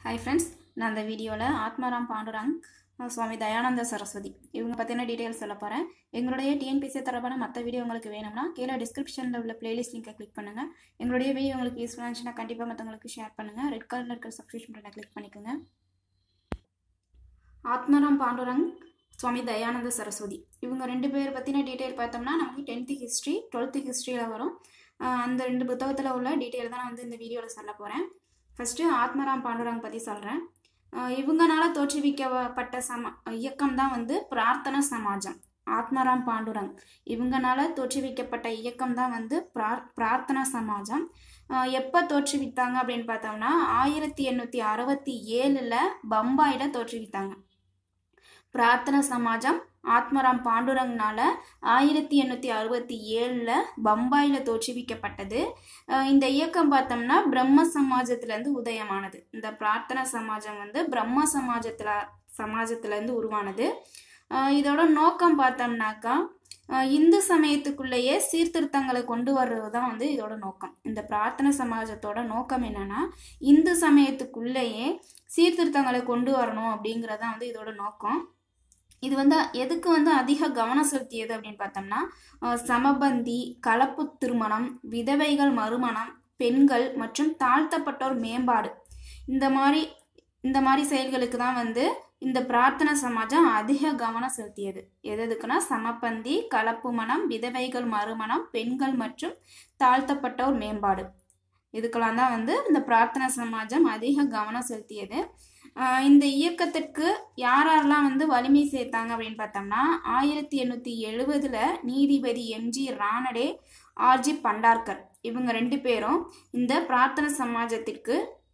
hi friends நான் இந்த வீடியோவில் ஆத்மாராம் பாண்டுரங் அஹ் சுவாமி தயானந்த சரஸ்வதி இவங்க பற்றின டீட்டெயில்ஸ் சொல்ல போகிறேன் எங்களுடைய டிஎன்பிசி தொடர்பான மற்ற வீடியோ உங்களுக்கு வேணும்னா கீழே டிஸ்கிரிப்ஷனில் உள்ள பிளேலிஸ்ட் லிங்கை கிளிக் பண்ணுங்கள் எங்களுடைய வீடியோ உங்களுக்கு யூஸ்ஃபுல்லாக இருந்துச்சுன்னா கண்டிப்பாக மற்றவங்களுக்கு ஷேர் பண்ணுங்கள் ரெட் கலரில் இருக்கிற சப்ஸ்கிரிப்ஷன் பட்டனை கிளிக் பண்ணிக்கோங்க ஆத்மாராம் பாண்டுரங் சுவாமி தயானந்த சரஸ்வதி இவங்க ரெண்டு பேர் பற்றின டீட்டெயில் பார்த்தோம்னா நமக்கு டென்த்து ஹிஸ்ட்ரி டுவெல்த்து ஹிஸ்ட்ரியில் வரும் அஹ் அந்த ரெண்டு புத்தகத்தில் உள்ள டீட்டெயில் தான் நான் வந்து இந்த வீடியோவில் சொல்ல போகிறேன் ஃபஸ்ட்டு ஆத்மராம் பாண்டுரங் பற்றி சொல்கிறேன் இவங்கனால தோற்றுவிக்கப்பட்ட சம இயக்கம் தான் வந்து பிரார்த்தனா சமாஜம் ஆத்மராம் பாண்டுரங் இவங்கனால தோற்றுவிக்கப்பட்ட இயக்கம் தான் வந்து பிரார் பிரார்த்தனா சமாஜம் எப்போ தோற்றுவித்தாங்க அப்படின்னு பார்த்தோம்னா ஆயிரத்தி எண்ணூற்றி அறுபத்தி ஏழில் பம்பாயில் தோற்றுவித்தாங்க பிரார்த்தனா சமாஜம் ஆத்மராம் பாண்டுரங்னால ஆயிரத்தி எண்ணூற்றி அறுபத்தி ஏழில் பம்பாயில் தோற்றுவிக்கப்பட்டது அஹ் இந்த இயக்கம் பார்த்தோம்னா பிரம்ம சமாஜத்திலேருந்து உதயமானது இந்த பிரார்த்தனா சமாஜம் வந்து பிரம்ம சமாஜத்தில் சமாஜத்திலேருந்து உருவானது அஹ் இதோட நோக்கம் பார்த்தோம்னாக்கா அஹ் இந்து சமயத்துக்குள்ளேயே சீர்திருத்தங்களை கொண்டு வர்றது தான் வந்து இதோட நோக்கம் இந்த பிரார்த்தனை சமாஜத்தோட நோக்கம் என்னன்னா இந்து சமயத்துக்குள்ளேயே சீர்திருத்தங்களை கொண்டு வரணும் அப்படிங்கிறது தான் வந்து இதோட நோக்கம் இது வந்து எதுக்கு வந்து அதிக கவனம் செலுத்தியது அப்படின்னு பார்த்தோம்னா அஹ் சமபந்தி கலப்பு திருமணம் விதவைகள் மறுமணம் பெண்கள் மற்றும் தாழ்த்தப்பட்டோர் மேம்பாடு இந்த மாதிரி இந்த மாதிரி செயல்களுக்கு தான் வந்து இந்த பிரார்த்தனை சமாஜம் அதிக கவனம் செலுத்தியது எது எதுக்குன்னா சமபந்தி கலப்பு மனம் விதவைகள் மறுமணம் பெண்கள் மற்றும் தாழ்த்தப்பட்டோர் மேம்பாடு இதுக்கெல்லாம் தான் வந்து இந்த பிரார்த்தனை சமாஜம் அதிக கவனம் செலுத்தியது ஆஹ் இந்த இயக்கத்திற்கு யார் யாரெல்லாம் வந்து வலிமை சேர்த்தாங்க அப்படின்னு பார்த்தோம்னா ஆயிரத்தி எண்ணூற்றி எழுபதுல நீதிபதி எம்ஜி ரானடே ஆர்ஜி பண்டார்கர் இவங்க ரெண்டு பேரும் இந்த பிரார்த்தனை சமாஜத்திற்கு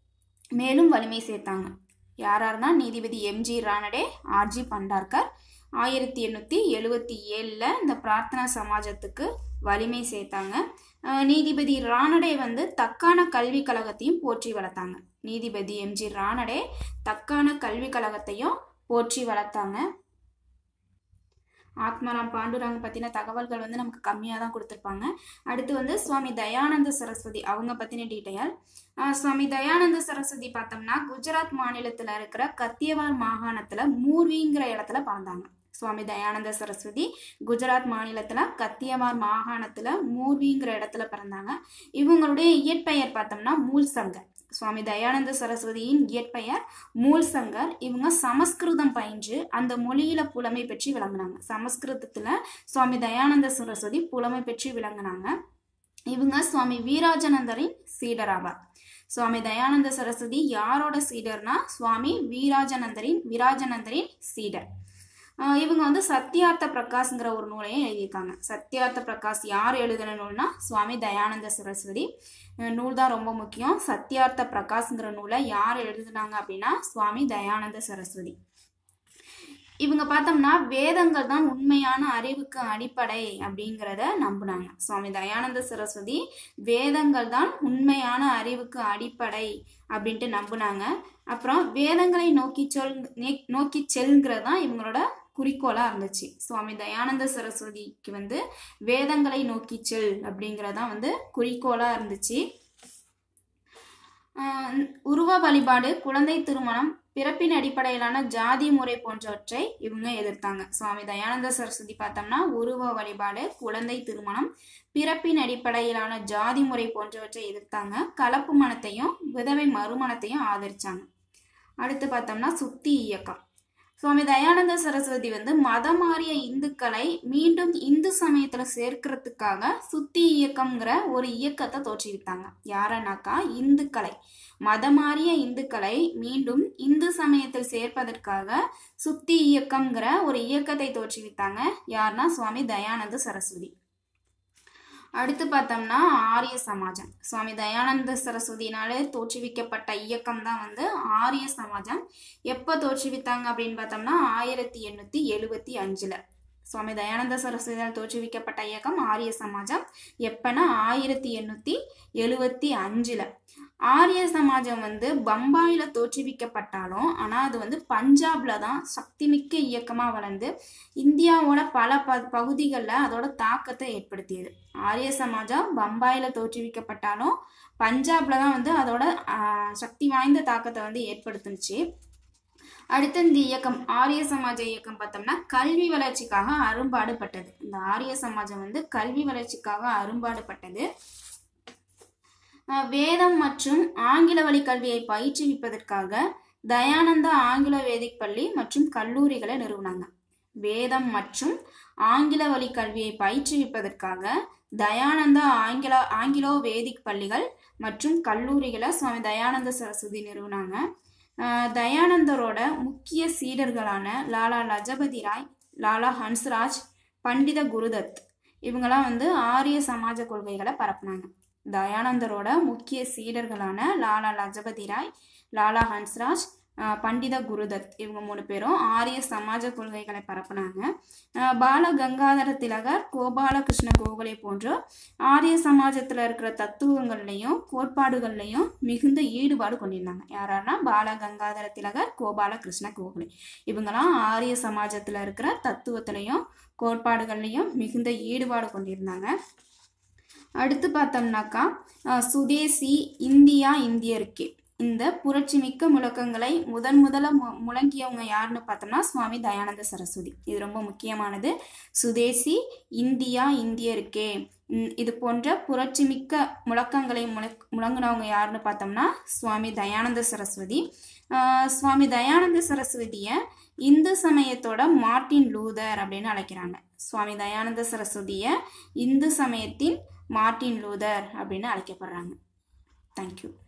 மேலும் வலிமை சேர்த்தாங்க யார் யாருன்னா நீதிபதி எம்ஜி ரானடே ஆர்ஜி பண்டார்கர் ஆயிரத்தி எண்ணூற்றி எழுபத்தி ஏழில் இந்த பிரார்த்தனா சமாஜத்துக்கு வலிமை சேர்த்தாங்க ஆஹ் நீதிபதி ரானடே வந்து தக்கான கல்விக் கழகத்தையும் போற்றி வளர்த்தாங்க நீதிபதி எம்ஜி ரானடே தக்கான கல்விக் கழகத்தையும் போற்றி வளர்த்தாங்க ஆத்மாராம் பாண்டுரங்க பற்றின தகவல்கள் வந்து நமக்கு கம்மியாக தான் கொடுத்துருப்பாங்க அடுத்து வந்து சுவாமி தயானந்த சரஸ்வதி அவங்க பற்றின டீட்டெயில் சுவாமி தயானந்த சரஸ்வதி பார்த்தோம்னா குஜராத் மாநிலத்தில் இருக்கிற கத்தியவார் மாகாணத்தில் மூர்விங்கிற இடத்துல பிறந்தாங்க சுவாமி தயானந்த சரஸ்வதி குஜராத் மாநிலத்தில் கத்தியவார் மாகாணத்தில் மூர்விங்கிற இடத்துல பிறந்தாங்க இவங்களுடைய இயற்பெயர் பார்த்தோம்னா மூல் சங்கர் சுவாமி தயானந்த சரஸ்வதியின் இயற்பெயர் மூல் சங்கர் இவங்க சமஸ்கிருதம் பயின்று அந்த மொழியில புலமை பெற்று விளங்குனாங்க சமஸ்கிருதத்துல சுவாமி தயானந்த சரஸ்வதி புலமை பெற்று விளங்குனாங்க இவங்க சுவாமி வீராஜனந்தரின் சீடர் ஆவார் சுவாமி தயானந்த சரஸ்வதி யாரோட சீடர்னா சுவாமி வீராஜனந்தரின் வீராஜனந்தரின் சீடர் ஆஹ் இவங்க வந்து சத்யார்த்த பிரகாஷ்ங்கிற ஒரு நூலையும் எழுதியிருக்காங்க சத்யார்த்த பிரகாஷ் யார் எழுதின நூல்னா சுவாமி தயானந்த சரஸ்வதி அஹ் நூல் தான் ரொம்ப முக்கியம் சத்யார்த்த பிரகாஷ்ங்கிற நூலை யார் எழுதுனாங்க அப்படின்னா சுவாமி தயானந்த சரஸ்வதி இவங்க பார்த்தோம்னா வேதங்கள் தான் உண்மையான அறிவுக்கு அடிப்படை அப்படிங்கிறத நம்பினாங்க சுவாமி தயானந்த சரஸ்வதி வேதங்கள் தான் உண்மையான அறிவுக்கு அடிப்படை அப்படின்ட்டு நம்பினாங்க அப்புறம் வேதங்களை நோக்கி சொல் நோக்கி செல்கிறது தான் இவங்களோட குறிக்கோளாக இருந்துச்சு சுவாமி தயானந்த சரஸ்வதிக்கு வந்து வேதங்களை நோக்கி செல் அப்படிங்கிறதான் வந்து குறிக்கோளாக இருந்துச்சு உருவ வழிபாடு குழந்தை திருமணம் பிறப்பின் அடிப்படையிலான ஜாதி முறை போன்றவற்றை இவங்க எதிர்த்தாங்க சுவாமி தயானந்த சரஸ்வதி பார்த்தோம்னா உருவ வழிபாடு குழந்தை திருமணம் பிறப்பின் அடிப்படையிலான ஜாதி முறை போன்றவற்றை எதிர்த்தாங்க கலப்பு மனத்தையும் விதவை மறுமணத்தையும் ஆதரிச்சாங்க அடுத்து பார்த்தோம்னா சுத்தி இயக்கம் சுவாமி தயானந்த சரஸ்வதி வந்து மதம் மாறிய இந்துக்களை மீண்டும் இந்து சமயத்துல சேர்க்கறதுக்காக சுத்தி இயக்கம்ங்கிற ஒரு இயக்கத்தை தோற்றுவித்தாங்க யாரனாக்கா இந்துக்களை மதம் மாறிய இந்துக்களை மீண்டும் இந்து சமயத்தில் சேர்ப்பதற்காக சுத்தி இயக்கம்ங்கிற ஒரு இயக்கத்தை தோற்றுவித்தாங்க யாருன்னா சுவாமி தயானந்த சரஸ்வதி அடுத்து பார்த்தோம்னா ஆரிய சமாஜம் சுவாமி தயானந்த சரஸ்வதினாலே தோற்றுவிக்கப்பட்ட இயக்கம் தான் வந்து ஆரிய சமாஜம் எப்போ தோற்றுவித்தாங்க அப்படின்னு பார்த்தோம்னா ஆயிரத்தி எண்ணூற்றி எழுபத்தி அஞ்சில் சுவாமி தயானந்த சரஸ்வதியால் தோற்றுவிக்கப்பட்ட இயக்கம் ஆரிய சமாஜம் எப்பன்னா ஆயிரத்தி எண்ணூற்றி எழுவத்தி அஞ்சில் ஆரிய சமாஜம் வந்து பம்பாயில் தோற்றுவிக்கப்பட்டாலும் ஆனால் அது வந்து பஞ்சாபில் தான் சக்திமிக்க இயக்கமாக வளர்ந்து இந்தியாவோட பல ப பகுதிகளில் அதோட தாக்கத்தை ஏற்படுத்தியது ஆரிய சமாஜம் பம்பாயில் தோற்றுவிக்கப்பட்டாலும் பஞ்சாபில் தான் வந்து அதோட சக்தி வாய்ந்த தாக்கத்தை வந்து ஏற்படுத்துனுச்சு அடுத்து இந்த இயக்கம் ஆரிய சமாஜ இயக்கம் பார்த்தோம்னா கல்வி வளர்ச்சிக்காக அரும்பாடுபட்டது இந்த ஆரிய சமாஜம் வந்து கல்வி வளர்ச்சிக்காக அரும்பாடுபட்டது வேதம் மற்றும் ஆங்கில வழி கல்வியை பயிற்றுவிப்பதற்காக தயானந்தா ஆங்கில வேதிக் பள்ளி மற்றும் கல்லூரிகளை நிறுவனாங்க வேதம் மற்றும் ஆங்கில வழி கல்வியை பயிற்றுவிப்பதற்காக தயானந்தா ஆங்கில ஆங்கிலோ வேதிக் பள்ளிகள் மற்றும் கல்லூரிகளை சுவாமி தயானந்த சரஸ்வதி நிறுவனாங்க தயானந்தரோட முக்கிய சீடர்களான லாலா லஜபதி ராய் லாலா ஹன்ஸ்ராஜ் பண்டித குருதத் இவங்கெல்லாம் வந்து ஆரிய சமாஜ கொள்கைகளை பரப்புனாங்க தயானந்தரோட முக்கிய சீடர்களான லாலா லஜபதி ராய் லாலா ஹன்ஸ்ராஜ் பண்டித குருதத் இவங்க மூணு பேரும் ஆரிய சமாஜ கொள்கைகளை பரப்புனாங்க பால கங்காதர திலகர் கோபாலகிருஷ்ண கோகலே போன்ற ஆரிய சமாஜத்தில் இருக்கிற தத்துவங்கள்லையும் கோட்பாடுகள்லையும் மிகுந்த ஈடுபாடு கொண்டிருந்தாங்க யாராருன்னா பால கங்காதர திலகர் கோபாலகிருஷ்ண கோகலே இவங்கெல்லாம் ஆரிய சமாஜத்தில் இருக்கிற தத்துவத்திலையும் கோட்பாடுகள்லையும் மிகுந்த ஈடுபாடு கொண்டிருந்தாங்க அடுத்து பார்த்தோம்னாக்கா சுதேசி இந்தியா இந்தியருக்கே இந்த புரட்சி மிக்க முழக்கங்களை முதன் முதல மு முழங்கியவங்க யாருன்னு பார்த்தோம்னா சுவாமி தயானந்த சரஸ்வதி இது ரொம்ப முக்கியமானது சுதேசி இந்தியா இந்தியருக்கே இது போன்ற புரட்சி மிக்க முழக்கங்களை முழ முழங்கினவங்க யாருன்னு பார்த்தோம்னா சுவாமி தயானந்த சரஸ்வதி சுவாமி தயானந்த சரஸ்வதியை இந்து சமயத்தோட மார்ட்டின் லூதர் அப்படின்னு அழைக்கிறாங்க சுவாமி தயானந்த சரஸ்வதியை இந்து சமயத்தின் மார்ட்டின் லூதர் அப்படின்னு அழைக்கப்படுறாங்க தேங்க்யூ